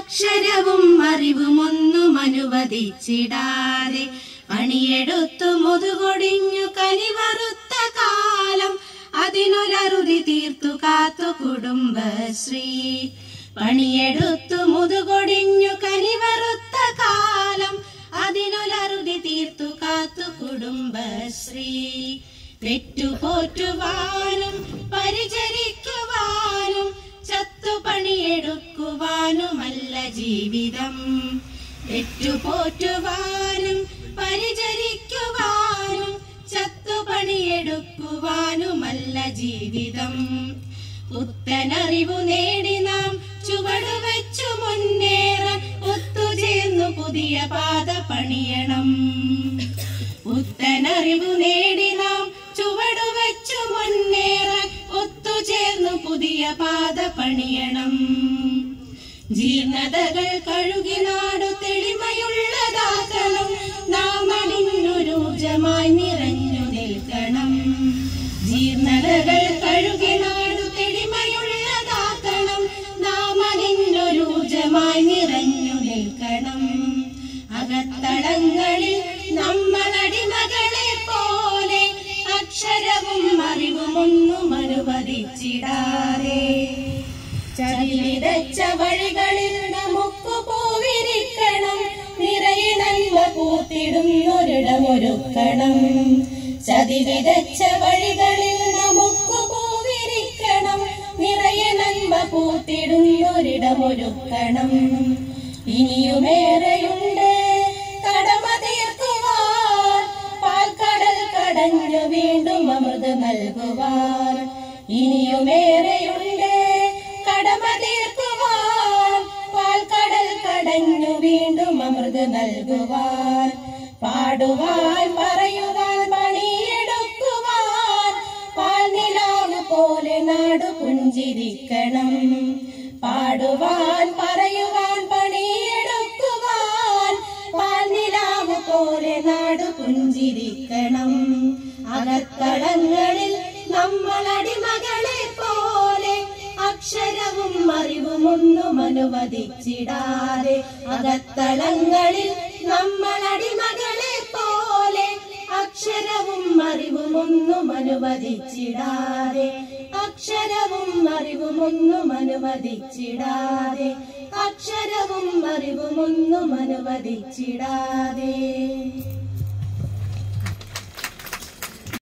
അക്ഷരവും അറിവുമൊന്നും അനുവദിച്ചിടാതെ പണിയെടുത്തു മുതുകൊടിഞ്ഞു കനിവറുത്ത കാലം അതിനൊരറുതി തീർത്തു കാത്തു കുടുംബശ്രീ പണിയെടുത്തു മുതുകൊടിഞ്ഞു കനിവറുത്ത കാലം അതിനൊരറുതി തീർത്തു കാത്തു കുടുംബശ്രീ പെറ്റുപോറ്റുവാനും പരിചരിക്കുവാനും ചത്തു പണിയെടുക്കുവാനുമല്ല ജീവിതം പെറ്റുപോറ്റുവാനും പരിചരിക്കുവാനും ചത്തു പണിയെടുക്കുവാനുമല്ല ജീവിതം പുത്തനറിവു നേടി നാം ചുവട് വെച്ചു മുന്നേറാൻ ഒത്തുചേർന്നു പുതിയ പാത പണിയണം പുത്തനറിവു നേടി നാം ചുവട് വെച്ചു മുന്നേറാൻ ഒത്തുചേർന്നു പുതിയ പാത പണിയണം ജീർണതകൾ കഴുകി നാടു തെളിമയുള്ളതാക്കണം നാം അണിഞ്ഞൊരൂജമായി നിറഞ്ഞു നിൽക്കണം ജീർണതകൾ കഴുകി നാടു തെളിമയുള്ളതാക്കണം നാം അണിഞ്ഞൊരൂജമായി നിറഞ്ഞു നിൽക്കണം അകത്തളങ്ങളിൽ നമ്മളടിമകളെ പോലെ അക്ഷരവും അറിവുമൊന്നും അനുവദിച്ചിടാതെ ചതിവിതച്ച വഴികളിൽ നമുക്ക് പോവിരിക്കണം നിറയെ നന്മ പൂത്തിടുന്നൊരിടമൊരുക്കണം ചതിവിതച്ച വഴികളിൽ നമുക്ക് പോവിരിക്കണം നിറയെ നന്മ പൂത്തിടുന്നൊരിടമൊരുക്കണം ഇനിയുമേറെയുണ്ട് കടമ തീർക്കുവാൻ പാൽക്കടൽ കടഞ്ഞു വീണ്ടും അമൃത് നൽകുവാൻ ഇനിയുമേറെയുണ്ട് കടമ തീർക്കുവാൻ പാൽക്കടൽ കടഞ്ഞു വീണ്ടും അമൃത് നൽകുവാൻ പാടുവാൻ പറയുവാൻ പണിയെടുക്കുവാൻ പാൽനിലാവ് പോലെ നാടു പുഞ്ചിരിക്കണം പാടുവാൻ പറയുവാൻ പണിയെടുക്കുവാൻ പാൽനിലാവ് പോലെ നാടു പുഞ്ചിരിക്കണം അകത്തളങ്ങളിൽ നമ്മൾ അടിമകളെ പോലെ അക്ഷരവും അറിവുമൊന്നും അനുവദിച്ചിടാതെ അകത്തളങ്ങളിൽ നമ്മൾ അടിമകളെ പോലെ അക്ഷരവും അറിവുമൊന്നും അനുവദിച്ചിടാതെ അക്ഷരവും അറിവുമൊന്നും അനുവദിച്ചിടാതെ അക്ഷരവും അറിവുമൊന്നും അനുവദിച്ചിടാതെ